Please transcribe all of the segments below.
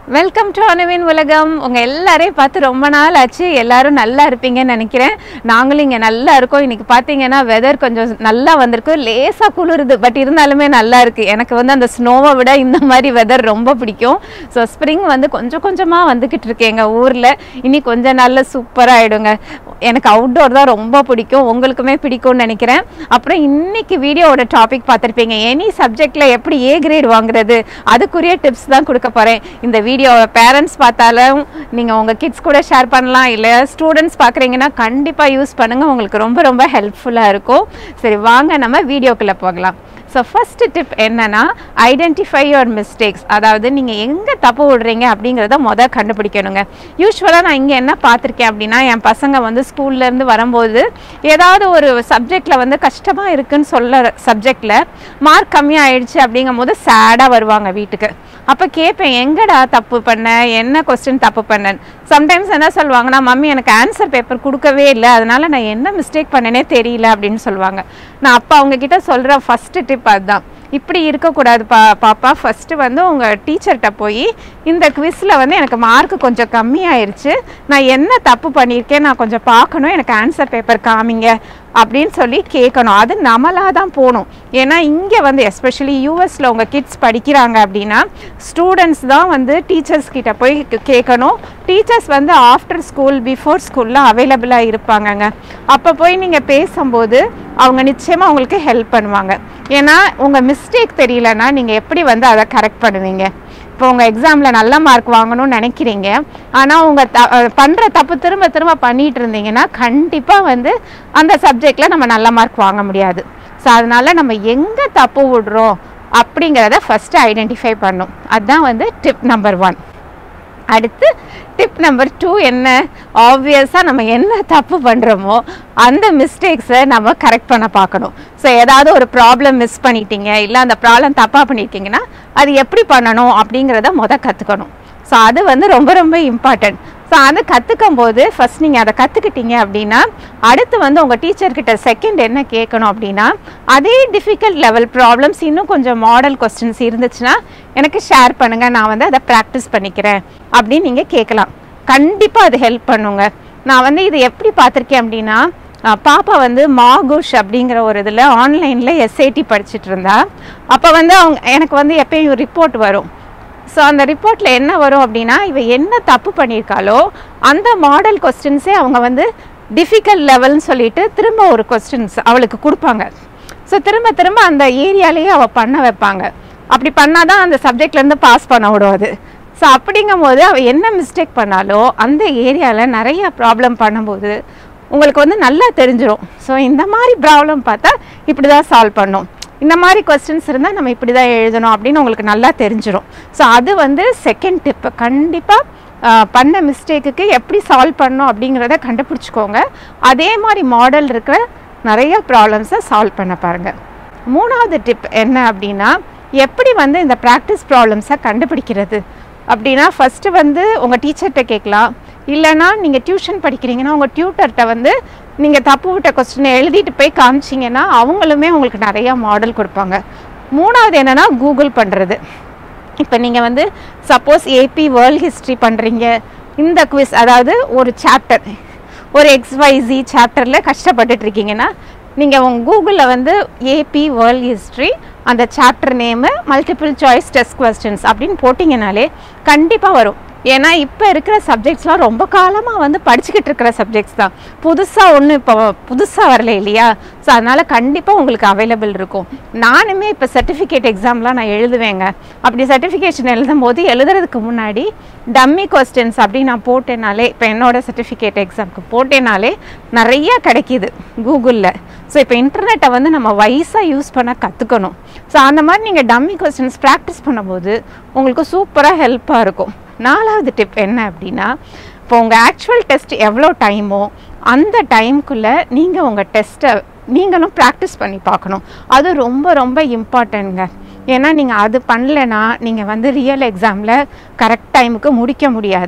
welcome to அணுவின் உலகம் உங்கள் எல்லாரையும் பார்த்து ரொம்ப நாள் ஆச்சு எல்லாரும் நல்லா இருப்பீங்கன்னு நினைக்கிறேன் நாங்களும் இங்கே நல்லா இருக்கோம் இன்னைக்கு பார்த்தீங்கன்னா வெதர் கொஞ்சம் நல்லா வந்திருக்கு லேசாக குளிருது பட் இருந்தாலுமே நல்லா இருக்கு எனக்கு வந்து அந்த ஸ்னோவை விட இந்த மாதிரி வெதர் ரொம்ப பிடிக்கும் ஸோ ஸ்ப்ரிங் வந்து கொஞ்சம் கொஞ்சமாக வந்துக்கிட்டு இருக்கு எங்கள் ஊரில் இனி கொஞ்ச நாளில் சூப்பராக ஆயிடுங்க எனக்கு அவுட்டோர் தான் ரொம்ப பிடிக்கும் உங்களுக்குமே பிடிக்கும்னு நினைக்கிறேன் அப்புறம் இன்னைக்கு வீடியோவோட டாபிக் பார்த்துருப்பீங்க எனி சப்ஜெக்டில் எப்படி ஏ கிரேட் வாங்குறது அதுக்குரிய டிப்ஸ் தான் கொடுக்க போகிறேன் இந்த வீடியோ பேரண்ட்ஸ் பார்த்தாலும் நீங்கள் உங்கள் கிட்ஸ் கூட ஷேர் பண்ணலாம் இல்லை ஸ்டூடெண்ட்ஸ் பார்க்குறீங்கன்னா கண்டிப்பாக யூஸ் பண்ணுங்கள் உங்களுக்கு ரொம்ப ரொம்ப ஹெல்ப்ஃபுல்லாக இருக்கும் சரி வாங்க நம்ம வீடியோக்குள்ளே போகலாம் ஸோ ஃபஸ்ட்டு டிப் என்னன்னா ஐடென்டிஃபை யுவர் மிஸ்டேக்ஸ் அதாவது நீங்கள் எங்கே தப்பு விடுறீங்க அப்படிங்கிறத மொதல் கண்டுபிடிக்கணுங்க யூஸ்வலாக நான் இங்கே என்ன பார்த்துருக்கேன் அப்படின்னா என் பசங்க வந்து ஸ்கூல்லேருந்து வரும்போது ஏதாவது ஒரு சப்ஜெக்டில் வந்து கஷ்டமாக இருக்குன்னு சொல்ல சப்ஜெக்டில் மார்க் கம்மியாயிடுச்சு அப்படிங்கும் போது சேடாக வருவாங்க வீட்டுக்கு அப்போ கேட்பேன் எங்கடா தப்பு பண்ண என்ன கொஸ்டின் தப்பு பண்ணேன் சம்டைம்ஸ் என்ன சொல்லுவாங்கன்னா மம்மி எனக்கு ஆன்சர் பேப்பர் கொடுக்கவே இல்லை அதனால நான் என்ன மிஸ்டேக் பண்ணேனே தெரியல அப்படின்னு சொல்லுவாங்க நான் அப்போ அவங்க கிட்ட சொல்கிற ஃபஸ்ட்டு டிப் அதுதான் இப்படி இருக்கக்கூடாது பா பாப்பா ஃபஸ்ட்டு வந்து உங்கள் டீச்சர்கிட்ட போய் இந்த குவிஸில் வந்து எனக்கு மார்க் கொஞ்சம் கம்மியாயிருச்சு நான் என்ன தப்பு பண்ணியிருக்கேன் நான் கொஞ்சம் பார்க்கணும் எனக்கு ஆன்சர் பேப்பர் காமிங்க அப்படின்னு சொல்லி கேட்கணும் அது நம்மளாக தான் போகணும் ஏன்னா இங்கே வந்து எஸ்பெஷலி யூஎஸில் உங்கள் கிட்ஸ் படிக்கிறாங்க அப்படின்னா ஸ்டூடெண்ட்ஸ் தான் வந்து டீச்சர்ஸ் கிட்ட போய் கே- கேட்கணும் டீச்சர்ஸ் வந்து ஆஃப்டர் ஸ்கூல் பிஃபோர் ஸ்கூலில் அவைலபிளாக இருப்பாங்கங்க அப்போ போய் நீங்கள் பேசும்போது அவங்க நிச்சயமாக உங்களுக்கு ஹெல்ப் பண்ணுவாங்க ஏன்னா உங்கள் மிஸ்டேக் தெரியலன்னா நீங்கள் எப்படி வந்து அதை கரெக்ட் பண்ணுவீங்க இப்போ உங்கள் எக்ஸாமில் நல்ல மார்க் வாங்கணும்னு நினைக்கிறீங்க ஆனால் உங்கள் த பண்ணுற தப்பு திரும்ப திரும்ப பண்ணிட்டு இருந்தீங்கன்னா கண்டிப்பாக வந்து அந்த சப்ஜெக்டில் நம்ம நல்ல மார்க் வாங்க முடியாது ஸோ அதனால நம்ம எங்கே தப்பு விடுறோம் அப்படிங்கிறத ஃபஸ்ட்டு ஐடென்டிஃபை பண்ணும் அதுதான் வந்து டிப் நம்பர் ஒன் அடுத்து டிப் நம்பர் டூ என்ன ஆப்வியஸாக நம்ம என்ன தப்பு பண்ணுறோமோ அந்த மிஸ்டேக்ஸை நம்ம கரெக்ட் பண்ண பார்க்கணும் ஸோ ஏதாவது ஒரு ப்ராப்ளம் மிஸ் பண்ணிட்டீங்க இல்லை அந்த ப்ராப்ளம் தப்பாக பண்ணியிருக்கீங்கன்னா அது எப்படி பண்ணணும் அப்படிங்கிறத முத கற்றுக்கணும் ஸோ அது வந்து ரொம்ப ரொம்ப இம்பார்ட்டன்ட் ஸோ அதை கற்றுக்கும் போது ஃபஸ்ட் நீங்கள் அதை கற்றுக்கிட்டீங்க அப்படின்னா அடுத்து வந்து உங்கள் டீச்சர்கிட்ட செகண்ட் என்ன கேட்கணும் அப்படின்னா அதே டிஃபிகல்ட் லெவல் ப்ராப்ளம்ஸ் இன்னும் கொஞ்சம் மாடல் கொஸ்டின்ஸ் இருந்துச்சுன்னா எனக்கு ஷேர் பண்ணுங்கள் நான் வந்து அதை ப்ராக்டிஸ் பண்ணிக்கிறேன் அப்படின்னு நீங்கள் கேட்கலாம் கண்டிப்பாக அது ஹெல்ப் பண்ணுங்க நான் வந்து இது எப்படி பார்த்துருக்கேன் அப்படின்னா அஹ், பாப்பா வந்து மாகுஷ் அப்படிங்கிற ஒரு இதில் ஆன்லைனில் எஸ்ஐடி படிச்சுட்டு இருந்தா அப்போ வந்து அவங்க எனக்கு வந்து எப்பயும் ரிப்போர்ட் வரும் ஸோ அந்த ரிப்போர்ட்டில் என்ன வரும் அப்படின்னா இவ என்ன தப்பு பண்ணியிருக்காளோ அந்த மாடல் கொஸ்டின்ஸே அவங்க வந்து டிஃபிகல்ட் லெவல்னு சொல்லிட்டு திரும்ப ஒரு கொஸ்டின்ஸ் அவளுக்கு கொடுப்பாங்க ஸோ திரும்ப திரும்ப அந்த ஏரியாலேயே அவள் பண்ண வைப்பாங்க அப்படி பண்ணாதான் அந்த சப்ஜெக்ட்லேருந்து பாஸ் பண்ண விடுவது ஸோ அப்படிங்கும் போது அவள் என்ன மிஸ்டேக் பண்ணாலோ அந்த ஏரியாவில் நிறைய ப்ராப்ளம் பண்ணும்போது உங்களுக்கு வந்து நல்லா தெரிஞ்சிடும் ஸோ இந்த மாதிரி ப்ராப்ளம் பார்த்தா இப்படி தான் சால்வ் பண்ணும் இந்த மாதிரி கொஸ்டின்ஸ் இருந்தால் நம்ம இப்படி தான் எழுதணும் அப்படின்னு உங்களுக்கு நல்லா தெரிஞ்சிடும் ஸோ அது வந்து செகண்ட் டிப்பு கண்டிப்பாக பண்ண மிஸ்டேக்குக்கு எப்படி சால்வ் பண்ணணும் அப்படிங்கிறத கண்டுபிடிச்சிக்கோங்க அதே மாதிரி மாடல் இருக்கிற நிறைய ப்ராப்ளம்ஸை சால்வ் பண்ண பாருங்கள் மூணாவது டிப் என்ன அப்படின்னா எப்படி வந்து இந்த ப்ராக்டிஸ் ப்ராப்ளம்ஸை கண்டுபிடிக்கிறது அப்படின்னா ஃபஸ்ட்டு வந்து உங்கள் டீச்சர்கிட்ட கேட்கலாம் இல்லைன்னா நீங்கள் டியூஷன் படிக்கிறீங்கன்னா உங்கள் டியூட்டர்கிட்ட வந்து நீங்கள் தப்பு விட்ட கொஸ்டினை எழுதிட்டு போய் காமிச்சிங்கன்னா அவங்களுமே உங்களுக்கு நிறையா மாடல் கொடுப்பாங்க மூணாவது என்னென்னா கூகுள் பண்ணுறது இப்போ நீங்கள் வந்து சப்போஸ் ஏபி வேர்ல்ட் ஹிஸ்ட்ரி பண்ணுறீங்க இந்த குவிஸ் அதாவது ஒரு சாப்டர் ஒரு எக்ஸ்வைசி சாப்டரில் கஷ்டப்பட்டுட்டு இருக்கீங்கன்னா நீங்கள் உங்கள் கூகுளில் வந்து ஏபி வேர்ல்ட் ஹிஸ்ட்ரி அந்த chapter name multiple choice test questions அப்படின்னு போட்டிங்கனாலே கண்டிப்பாக வரும் ஏன்னா இப்போ இருக்கிற சப்ஜெக்ட்ஸ்லாம் ரொம்ப காலமாக வந்து படிச்சுக்கிட்டு இருக்கிற சப்ஜெக்ட்ஸ் தான் புதுசாக ஒன்று இப்போ புதுசாக வரல இல்லையா ஸோ அதனால் கண்டிப்பாக உங்களுக்கு அவைலபிள் இருக்கும் நானுமே இப்போ சர்டிஃபிகேட் எக்ஸாம்லாம் நான் எழுதுவேங்க அப்படி சர்டிஃபிகேஷன் எழுதும் போது எழுதுறதுக்கு முன்னாடி டம்மி கொஸ்டின்ஸ் அப்படி நான் போட்டேனாலே இப்போ என்னோட சர்டிஃபிகேட் எக்ஸாம்க்கு போட்டேனாலே நிறைய கிடைக்கிது கூகுளில் ஸோ இப்போ இன்டர்நெட்டை வந்து நம்ம வைஸாக யூஸ் பண்ண கற்றுக்கணும் ஸோ அந்த மாதிரி நீங்கள் டம்மி கொஸ்டின்ஸ் ப்ராக்டிஸ் பண்ணும்போது உங்களுக்கு சூப்பராக ஹெல்ப்பாக இருக்கும் நாலாவது டிப் என்ன அப்படின்னா இப்போ உங்கள் ஆக்சுவல் டெஸ்ட் எவ்வளோ டைமோ அந்த டைம்குள்ளே நீங்கள் உங்கள் டெஸ்ட்டை நீங்களும் ப்ராக்டிஸ் பண்ணி பார்க்கணும் அது ரொம்ப ரொம்ப இம்பார்ட்டன்ட்ங்க ஏன்னா நீங்கள் அது பண்ணலைன்னா நீங்கள் வந்து ரியல் எக்ஸாமில் கரெக்ட் டைமுக்கு முடிக்க முடியாது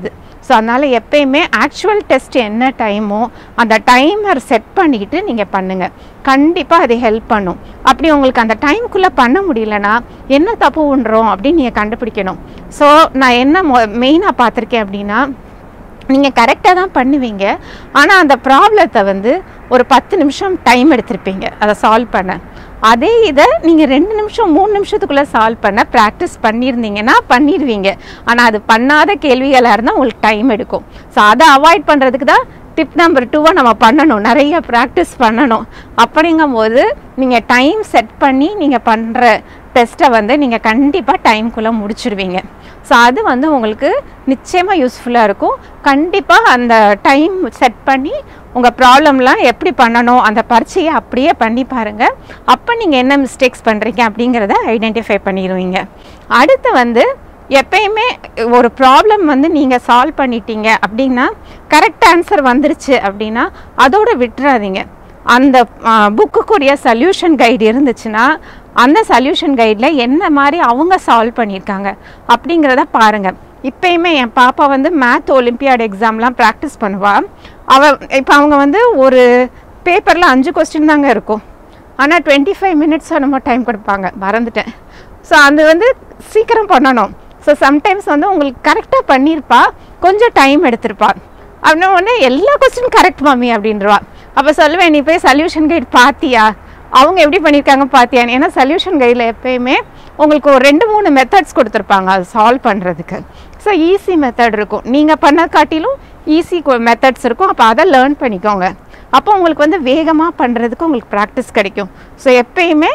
ஸோ அதனால் எப்பயுமே ஆக்சுவல் டெஸ்ட் என்ன டைமோ அந்த டைமர் செட் பண்ணிக்கிட்டு நீங்கள் பண்ணுங்கள் கண்டிப்பாக அது ஹெல்ப் பண்ணும் அப்படி உங்களுக்கு அந்த டைம்குள்ளே பண்ண முடியலனா என்ன தப்பு உண்றோம் அப்படின்னு நீங்கள் கண்டுபிடிக்கணும் ஸோ நான் என்ன மெயினாக பார்த்துருக்கேன் அப்படின்னா நீங்கள் கரெக்டாக தான் பண்ணுவீங்க ஆனால் அந்த ப்ராப்ளத்தை வந்து ஒரு பத்து நிமிஷம் டைம் எடுத்திருப்பீங்க அதை சால்வ் பண்ண அதே இதை நீங்கள் ரெண்டு நிமிஷம் மூணு நிமிஷத்துக்குள்ளே சால்வ் பண்ண ப்ராக்டிஸ் பண்ணியிருந்தீங்கன்னா பண்ணிடுவீங்க ஆனால் அது பண்ணாத கேள்விகளாக இருந்தால் உங்களுக்கு டைம் எடுக்கும் ஸோ அதை அவாய்ட் பண்ணுறதுக்கு தான் டிப் நம்பர் டூவை நம்ம பண்ணணும் நிறைய ப்ராக்டிஸ் பண்ணணும் அப்படிங்கும்போது நீங்கள் டைம் செட் பண்ணி நீங்கள் பண்ணுற டெஸ்ட்டை வந்து நீங்கள் கண்டிப்பாக டைம்குள்ளே முடிச்சிருவீங்க ஸோ அது வந்து உங்களுக்கு நிச்சயமாக யூஸ்ஃபுல்லாக இருக்கும் கண்டிப்பாக அந்த டைம் செட் பண்ணி உங்கள் ப்ராப்ளம்லாம் எப்படி பண்ணணும் அந்த பரீட்சையை அப்படியே பண்ணி பாருங்கள் அப்போ நீங்கள் என்ன மிஸ்டேக்ஸ் பண்ணுறீங்க அப்படிங்கிறத ஐடென்டிஃபை பண்ணிடுவீங்க அடுத்து வந்து எப்பயுமே ஒரு ப்ராப்ளம் வந்து நீங்கள் சால்வ் பண்ணிட்டீங்க அப்படின்னா கரெக்ட் ஆன்சர் வந்துருச்சு அப்படின்னா அதோட விட்டுறாதீங்க அந்த புக்குக்குரிய சல்யூஷன் கைடு இருந்துச்சுன்னா அந்த சல்யூஷன் கைடில் என்ன மாதிரி அவங்க சால்வ் பண்ணியிருக்காங்க அப்படிங்கிறத பாருங்கள் இப்பயுமே என் பாப்பா வந்து மேத் ஒலிம்பியாட் எக்ஸாம்லாம் ப்ராக்டிஸ் பண்ணுவாள் அவள் இப்போ அவங்க வந்து ஒரு பேப்பரில் அஞ்சு கொஸ்டின் தாங்க இருக்கும் ஆனால் டுவெண்ட்டி ஃபைவ் மினிட்ஸ் நம்ம டைம் கொடுப்பாங்க மறந்துட்டேன் ஸோ அது வந்து சீக்கிரம் பண்ணணும் ஸோ சம்டைம்ஸ் வந்து உங்களுக்கு கரெக்டாக பண்ணியிருப்பா கொஞ்சம் டைம் எடுத்திருப்பா அப்படின்னா உடனே எல்லா கொஸ்டின் கரெக்ட் மாமி அப்படின்றவா அப்போ சொல்லுவேன் நீ போய் சல்யூஷன் கைட் பார்த்தியா அவங்க எப்படி பண்ணியிருக்காங்க பார்த்தியான்னு ஏன்னா சல்யூஷன் கைடில் எப்பயுமே உங்களுக்கு ஒரு ரெண்டு மூணு மெத்தட்ஸ் கொடுத்துருப்பாங்க அது சால்வ் பண்ணுறதுக்கு ஸோ ஈஸி மெத்தட் இருக்கும் நீங்கள் பண்ண காட்டிலும் ஈஸி மெத்தட்ஸ் இருக்கும் அப்போ அதை லேர்ன் பண்ணிக்கோங்க அப்போ உங்களுக்கு வந்து வேகமாக பண்ணுறதுக்கு உங்களுக்கு ப்ராக்டிஸ் கிடைக்கும் ஸோ எப்பயுமே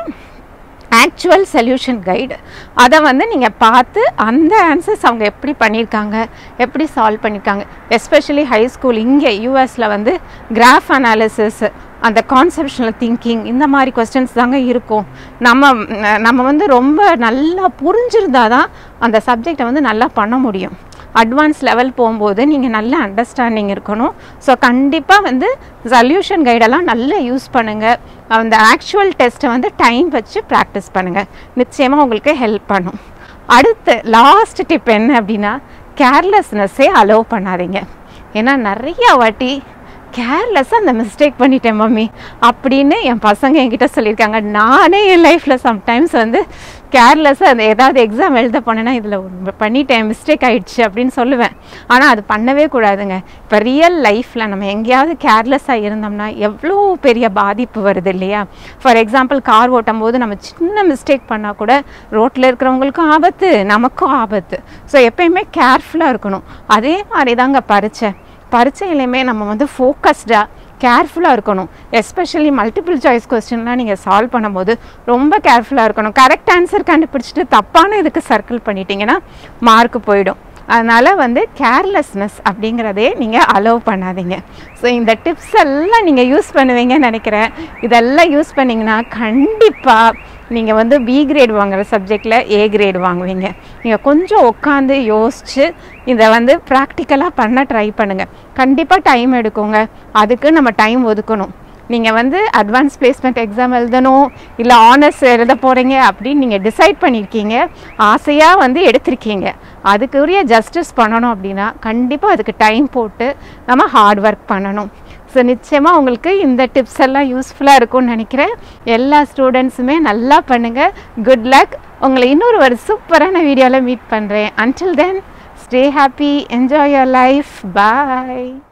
ஆக்சுவல் சொல்யூஷன் கைடு அதை வந்து நீங்கள் பார்த்து அந்த ஆன்சர்ஸ் அவங்க எப்படி பண்ணியிருக்காங்க எப்படி சால்வ் பண்ணியிருக்காங்க எஸ்பெஷலி ஹை ஸ்கூல் இங்கே யூஎஸில் வந்து கிராஃப் அனாலிசிஸ் அந்த கான்செப்ஷனல் திங்கிங் இந்த மாதிரி கொஸ்டின்ஸ் தாங்க இருக்கும் நம்ம நம்ம வந்து ரொம்ப நல்லா புரிஞ்சிருந்தா தான் அந்த சப்ஜெக்டை வந்து நல்லா பண்ண முடியும் அட்வான்ஸ் லெவல் போகும்போது நீங்கள் நல்ல அண்டர்ஸ்டாண்டிங் இருக்கணும் ஸோ கண்டிப்பாக வந்து சல்யூஷன் கைடெல்லாம் நல்லா யூஸ் பண்ணுங்கள் அந்த ஆக்சுவல் டெஸ்ட்டை வந்து டைம் வச்சு ப்ராக்டிஸ் பண்ணுங்கள் நிச்சயமாக உங்களுக்கு ஹெல்ப் பண்ணும் அடுத்து லாஸ்ட் டிப் என்ன அப்படின்னா கேர்லெஸ்னஸ்ஸே அலோவ் பண்ணாதீங்க ஏன்னா நிறைய வாட்டி கேர்லெஸ்ஸாக அந்த மிஸ்டேக் பண்ணிட்டேன் மம்மி அப்படின்னு என் பசங்க என்கிட்ட சொல்லியிருக்காங்க நானே என் லைஃப்பில் சம்டைம்ஸ் வந்து கேர்லெஸ்ஸாக அந்த ஏதாவது எக்ஸாம் எழுத போனேன்னா இதில் பண்ணிட்டேன் மிஸ்டேக் ஆயிடுச்சு அப்படின்னு சொல்லுவேன் ஆனால் அது பண்ணவே கூடாதுங்க இப்போ ரியல் லைஃப்பில் நம்ம எங்கேயாவது கேர்லெஸ்ஸாக இருந்தோம்னா எவ்வளோ பெரிய பாதிப்பு வருது இல்லையா ஃபார் எக்ஸாம்பிள் கார் ஓட்டும் போது நம்ம சின்ன மிஸ்டேக் பண்ணால் கூட ரோட்டில் இருக்கிறவங்களுக்கும் ஆபத்து நமக்கும் ஆபத்து ஸோ எப்பயுமே கேர்ஃபுல்லாக இருக்கணும் அதே மாதிரி தாங்க பரிச்சை பரீட்சையிலையுமே நம்ம வந்து ஃபோக்கஸ்டாக கேர்ஃபுல்லாக இருக்கணும் எஸ்பெஷலி மல்டிபிள் சாய்ஸ் கொஸ்டின்லாம் நீங்கள் சால்வ் பண்ணும்போது ரொம்ப கேர்ஃபுல்லாக இருக்கணும் கரெக்ட் ஆன்சர் கண்டுபிடிச்சிட்டு தப்பான இதுக்கு சர்க்கிள் பண்ணிட்டீங்கன்னா மார்க் போயிடும் அதனால் வந்து கேர்லெஸ்னஸ் அப்படிங்கிறதே நீங்கள் அலோவ் பண்ணாதீங்க ஸோ இந்த டிப்ஸ் எல்லாம் நீங்கள் யூஸ் பண்ணுவீங்கன்னு நினைக்கிறேன் இதெல்லாம் யூஸ் பண்ணிங்கன்னா கண்டிப்பாக நீங்கள் வந்து பி கிரேட் வாங்குற சப்ஜெக்டில் ஏ கிரேட் வாங்குவீங்க நீங்கள் கொஞ்சம் உட்காந்து யோசித்து இதை வந்து ப்ராக்டிக்கலாக பண்ண ட்ரை பண்ணுங்கள் கண்டிப்பாக டைம் எடுக்குங்க அதுக்கு நம்ம டைம் ஒதுக்கணும் நீங்கள் வந்து அட்வான்ஸ் பிளேஸ்மெண்ட் எக்ஸாம் எழுதணும் இல்லை ஆனர்ஸ் எழுத போகிறீங்க அப்படின்னு நீங்கள் டிசைட் பண்ணியிருக்கீங்க ஆசையாக வந்து எடுத்திருக்கீங்க அதுக்குரிய ஜஸ்டிஸ் பண்ணணும் அப்படின்னா கண்டிப்பாக அதுக்கு டைம் போட்டு நம்ம ஹார்ட் ஒர்க் பண்ணணும் ஸோ நிச்சயமாக உங்களுக்கு இந்த டிப்ஸ் எல்லாம் யூஸ்ஃபுல்லாக இருக்கும்னு நினைக்கிறேன் எல்லா ஸ்டூடெண்ட்ஸுமே நல்லா பண்ணுங்கள் குட் லக் உங்களை இன்னொரு ஒரு சூப்பரான வீடியோவில் மீட் பண்ணுறேன் until then stay happy enjoy your life bye